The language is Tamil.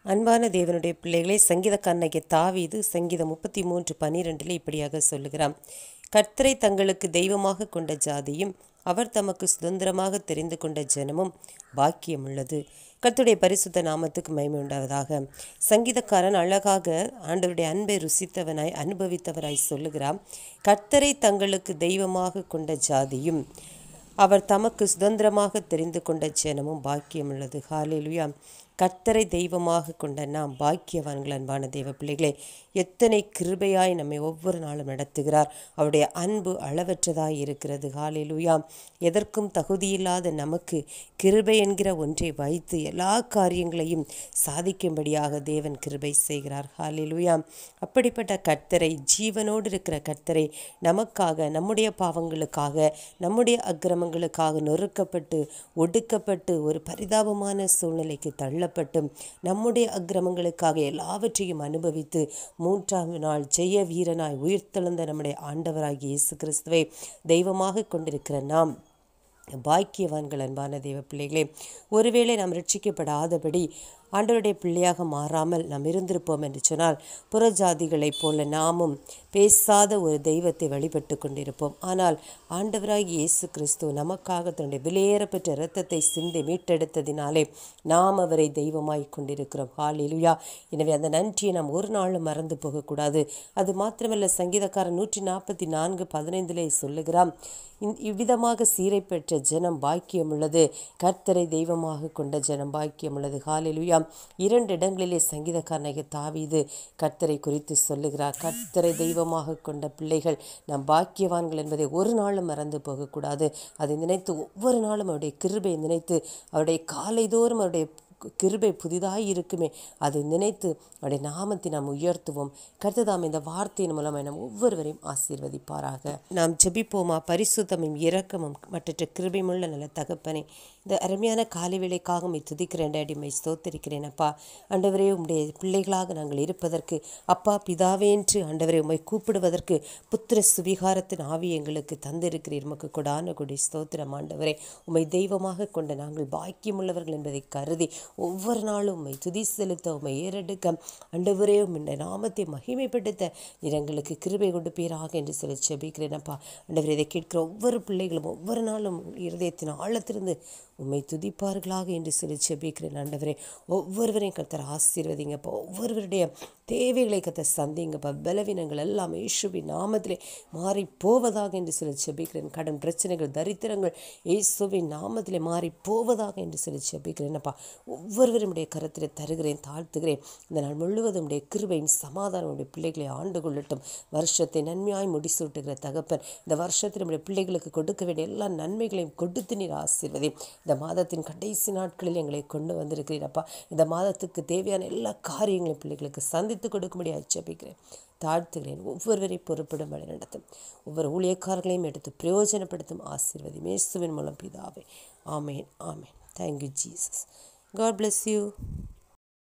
அன்பான தேவனுடைய பிள்ளைகளே சங்கீதக்காரனாகிய தாவீது சங்கீதம் முப்பத்தி மூன்று பனிரெண்டில் இப்படியாக சொல்லுகிறான் கர்த்தரை தங்களுக்கு தெய்வமாக கொண்ட ஜாதியும் அவர் தமக்கு சுதந்திரமாக தெரிந்து கொண்ட ஜனமும் பாக்கியம் உள்ளது கர்த்தருடைய பரிசுத்த நாமத்துக்கு மகிமை உண்டாவதாக சங்கீதக்காரன் அழகாக ஆண்டவருடைய அன்பை ருசித்தவனாய் அனுபவித்தவராய் சொல்லுகிறான் கர்த்தரை தங்களுக்கு தெய்வமாக கொண்ட ஜாதியும் அவர் தமக்கு சுதந்திரமாக தெரிந்து கொண்ட ஜனமும் பாக்கியம் உள்ளது ஹாலேலுயா கர்த்தரை தெய்வமாக கொண்ட நாம் பாக்கியவான்கள் அன்பான தெய்வ பிள்ளைகளே எத்தனை கிருபையாய் நம்மை ஒவ்வொரு நாளும் நடத்துகிறார் அவருடைய அன்பு அளவற்றதாய் இருக்கிறது ஹாலேலுயா எதற்கும் தகுதியில்லாத நமக்கு கிருபை என்கிற ஒன்றை வைத்து எல்லா காரியங்களையும் சாதிக்கும்படியாக தேவன் கிருபை செய்கிறார் ஹாலேலுயா அப்படிப்பட்ட கர்த்தரை ஜீவனோடு இருக்கிற கர்த்தரை நமக்காக நம்முடைய பாவங்களுக்காக நம்முடைய அக்கிரமங்களுக்காக நொறுக்கப்பட்டு ஒடுக்கப்பட்டு ஒரு பரிதாபமான சூழ்நிலைக்கு தள்ளப்பட்டு நம்முடைய அக்கிரமங்களுக்காக எல்லாவற்றையும் அனுபவித்து மூன்றாம் நாள் ஜெய வீரனாய் உயிர்த்தெழுந்த நம்முடைய ஆண்டவராகிய இயேசு கிறிஸ்துவை தெய்வமாக கொண்டிருக்கிற நாம் பாக்கியவான்கள் அன்பான தெய்வ பிள்ளைகளே ஒருவேளை நாம் ரட்சிக்கப்படாதபடி ஆண்டவருடைய பிள்ளையாக மாறாமல் நாம் இருந்திருப்போம் என்று சொன்னால் புறஜாதிகளைப் போல நாமும் பேசாத ஒரு தெய்வத்தை வழிபட்டு கொண்டிருப்போம் ஆனால் ஆண்டவராகி இயேசு கிறிஸ்து நமக்காக தன்னுடைய விலையேறப்பெற்ற இரத்தத்தை சிந்தி மீட்டெடுத்ததினாலே நாம் அவரை தெய்வமாய் கொண்டிருக்கிறோம் ஹாலிலுயா எனவே அந்த நன்றியை நாம் ஒரு நாளும் மறந்து போகக்கூடாது அது மாத்திரமல்ல சங்கீதக்காரன் நூற்றி நாற்பத்தி நான்கு பதினைந்திலே சொல்லுகிறான் இவ்விதமாக சீரை பெற்ற ஜனம் பாக்கியம் உள்ளது கர்த்தரை தெய்வமாக கொண்ட ஜனம் பாக்கியம் உள்ளது ஹாலிலுயா இரண்டு இடங்களிலே சங்கீதக்காரனாகிய தாவீது கர்த்தரை குறித்து சொல்லுகிறார் கர்த்தரை தெய்வமாக கொண்ட பிள்ளைகள் நாம் பாக்கியவான்கள் என்பதை ஒரு நாளும் மறந்து போகக்கூடாது அதை நினைத்து ஒவ்வொரு நாளும் அவருடைய கிருபை நினைத்து அவருடைய காலைதோறும் அவருடைய கிருபை புதிதாய் இருக்குமே அதை நினைத்து அவருடைய நாமத்தை நாம் உயர்த்துவோம் கருத்துதாம் இந்த வார்த்தையின் மூலமாக நாம் ஒவ்வொருவரையும் ஆசீர்வதிப்பாராக நாம் ஜெபிப்போமா பரிசுத்தமும் இரக்கமும் மற்ற கிருபையுமுள்ள நல்ல தகப்பனே இந்த அருமையான காலை வேலைக்காக உண்மை துதிக்கிறேன் அடிமை ஸ்தோத்தரிக்கிறேன் அப்பா ஆண்டவரே உம்முடைய பிள்ளைகளாக நாங்கள் இருப்பதற்கு அப்பா பிதாவே என்று ஆண்டவரை உம்மை கூப்பிடுவதற்கு புத்திர சுவிகாரத்தின் ஆவி எங்களுக்கு தந்திருக்கிறீர் உமக்கு கொடான கொடி ஸ்தோத்திரம் ஆண்டவரே உம்மை தெய்வமாக கொண்ட நாங்கள் பாக்கியமுள்ளவர்கள் என்பதை கருதி ஒவ்வொரு நாளும் உம்மை துதி செலுத்த உம்மை ஏறெடுக்க ஆண்டவரே உம்முடைய நாமத்தை மகிமைப்படுத்த நீர் எங்களுக்கு கிருபை கொடுப்பீராக என்று சொல்லி செபிக்கிறேன் அப்பா ஆண்டவரே இதை கேட்கிற ஒவ்வொரு பிள்ளைகளும் ஒவ்வொரு நாளும் இருதயத்தின் ஆழத்திலிருந்து உம்மை துதிப்பார்களாக என்று சொல்லி செபிக்கிறேன் ஆண்டவரே ஒவ்வொருவரையும் கத்தர் ஆசீர்வதிங்கப்பா ஒவ்வொருவருடைய தேவைகளை கத்த சந்திங்கப்பா பலவீனங்கள் எல்லாம் இயேசுவின் நாமத்திலே மாறி போவதாக என்று சொல்லி செபிக்கிறேன் கடன் பிரச்சனைகள் தரித்திரங்கள் இயேசுவின் நாமத்திலே மாறி போவதாக என்று சொல்லி செபிக்கிறேன்ப்பா ஒவ்வொருவரும் உடைய கருத்தில் தருகிறேன் தாழ்த்துகிறேன் இந்த நாள் முழுவதும் உடைய கிருபையின் சமாதானம் உடைய பிள்ளைகளை ஆண்டு கொள்ளட்டும் வருஷத்தை நன்மையாய் முடிசூட்டுகிற தகப்பன் இந்த வருஷத்தில் நம்முடைய பிள்ளைகளுக்கு கொடுக்க வேண்டிய எல்லா நன்மைகளையும் கொடுத்து நீர் ஆசீர்வதி இந்த மாதத்தின் கடைசி நாட்களில் எங்களை கொண்டு வந்திருக்கிறீரப்பா இந்த மாதத்துக்கு தேவையான எல்லா காரியங்களையும் பிள்ளைகளுக்கு சந்தித்து கொடுக்கும்படி அச்சபிக்கிறேன் தாழ்த்துகிறேன் ஒவ்வொருவரை பொறுப்பிடும் வழி நடத்தும் ஒவ்வொரு ஊழியக்காரர்களையும் எடுத்து பிரயோஜனப்படுத்தும் ஆசீர்வதி மேசுவின் மூலம் பிதாவே ஆமேன் ஆமேன் thank you Jesus God bless you